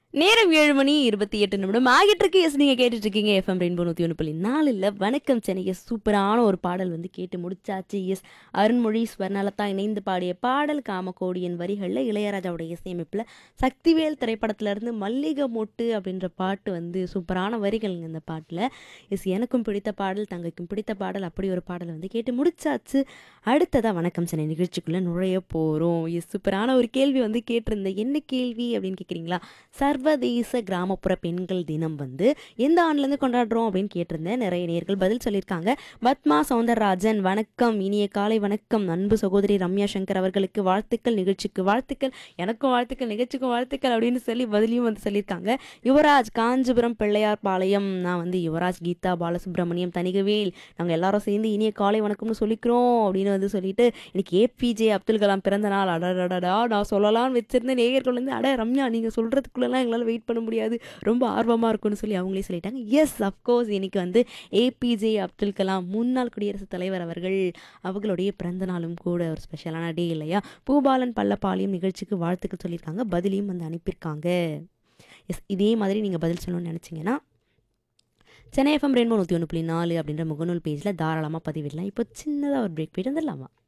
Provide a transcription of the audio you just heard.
நேரம் ஏழு மணி இருபத்தி எட்டு நிமிடம் ஆகிட்டு இருக்கு எஸ் நீங்க கேட்டுட்டு இருக்கீங்க எஃப்எம் ரெயின்போ நூத்தி ஒன்று புள்ளி நாலுல வணக்கம் சென்னை எஸ் சூப்பரான ஒரு பாடல் வந்து கேட்டு முடிச்சாச்சு எஸ் அருண்மொழி ஸ்வர்ணலதா இணைந்து பாடிய பாடல் காமகோடியன் வரிகளில் இளையராஜாவுடைய இசையமைப்பில் சக்திவேல் திரைப்படத்துல இருந்து மல்லிகை மொட்டு அப்படின்ற பாட்டு வந்து சூப்பரான வரிகள்ங்க இந்த பாட்டில் எஸ் எனக்கும் பிடித்த பாடல் தங்கைக்கும் பிடித்த பாடல் அப்படி ஒரு பாடல் வந்து கேட்டு முடிச்சாச்சு அடுத்ததா வணக்கம் சென்னை நிகழ்ச்சிக்குள்ள நுழைய போறோம் எஸ் சூப்பரான ஒரு கேள்வி வந்து கேட்டிருந்தேன் என்ன கேள்வி அப்படின்னு கேட்குறீங்களா சர்வதேச கிராமப்புற பெண்கள் தினம் வந்து எந்த ஆண்டுலேருந்து கொண்டாடுறோம் அப்படின்னு கேட்டிருந்தேன் நிறைய நேர்கள் பதில் சொல்லியிருக்காங்க பத்மா சௌந்தரராஜன் வணக்கம் இனிய காலை வணக்கம் அன்பு சகோதரி ரம்யா சங்கர் அவர்களுக்கு வாழ்த்துக்கள் நிகழ்ச்சிக்கு வாழ்த்துக்கள் எனக்கும் வாழ்த்துக்கள் நிகழ்ச்சிக்கும் வாழ்த்துக்கள் அப்படின்னு சொல்லி பதிலையும் வந்து சொல்லியிருக்காங்க யுவராஜ் காஞ்சிபுரம் பிள்ளையார் பாளையம் நான் வந்து யுவராஜ் கீதா பாலசுப்ரமணியம் தனிகவேல் நாங்கள் எல்லாரும் சேர்ந்து இனிய காலை வணக்கம்னு சொல்லிக்கிறோம் அப்படின்னு வந்து சொல்லிட்டு இன்னைக்கு ஏபிஜே அப்துல் கலாம் பிறந்த நாள் அடடடடா நான் சொல்லலாம்னு வச்சிருந்தேன் நேயர்கள் வந்து அட ரம்யா நீங்கள் சொல்கிறதுக்குள்ளெல்லாம் எங்களால் வெயிட் பண்ண முடியாது ரொம்ப ஆர்வமாக இருக்கும்னு சொல்லி அவங்களே சொல்லிட்டாங்க எஸ் அஃப்கோர்ஸ் இன்னைக்கு வந்து ஏபிஜே அப்துல் கலாம் முன்னாள் குடியரசுத் தலைவர் அவர்கள் அவர்களுடைய பிறந்த நாளும் கூட ஒரு ஸ்பெஷலான டே இல்லையா பூபாலன் பள்ளப்பாளையம் நிகழ்ச்சிக்கு வாழ்த்துக்கள் சொல்லியிருக்காங்க பதிலையும் வந்து அனுப்பியிருக்காங்க எஸ் இதே மாதிரி நீங்கள் பதில் சொல்லணும்னு நினச்சிங்கன்னா சென்னை எஃப்எம் ரெயின்போ நூற்றி ஒன்று புள்ளி நாலு அப்படின்ற முகநூல் பேஜில் தாராளமாக பதிவிடலாம் இப்போ சின்னதாக ஒரு பிரேக் போயிட்டு வந்துடலாமா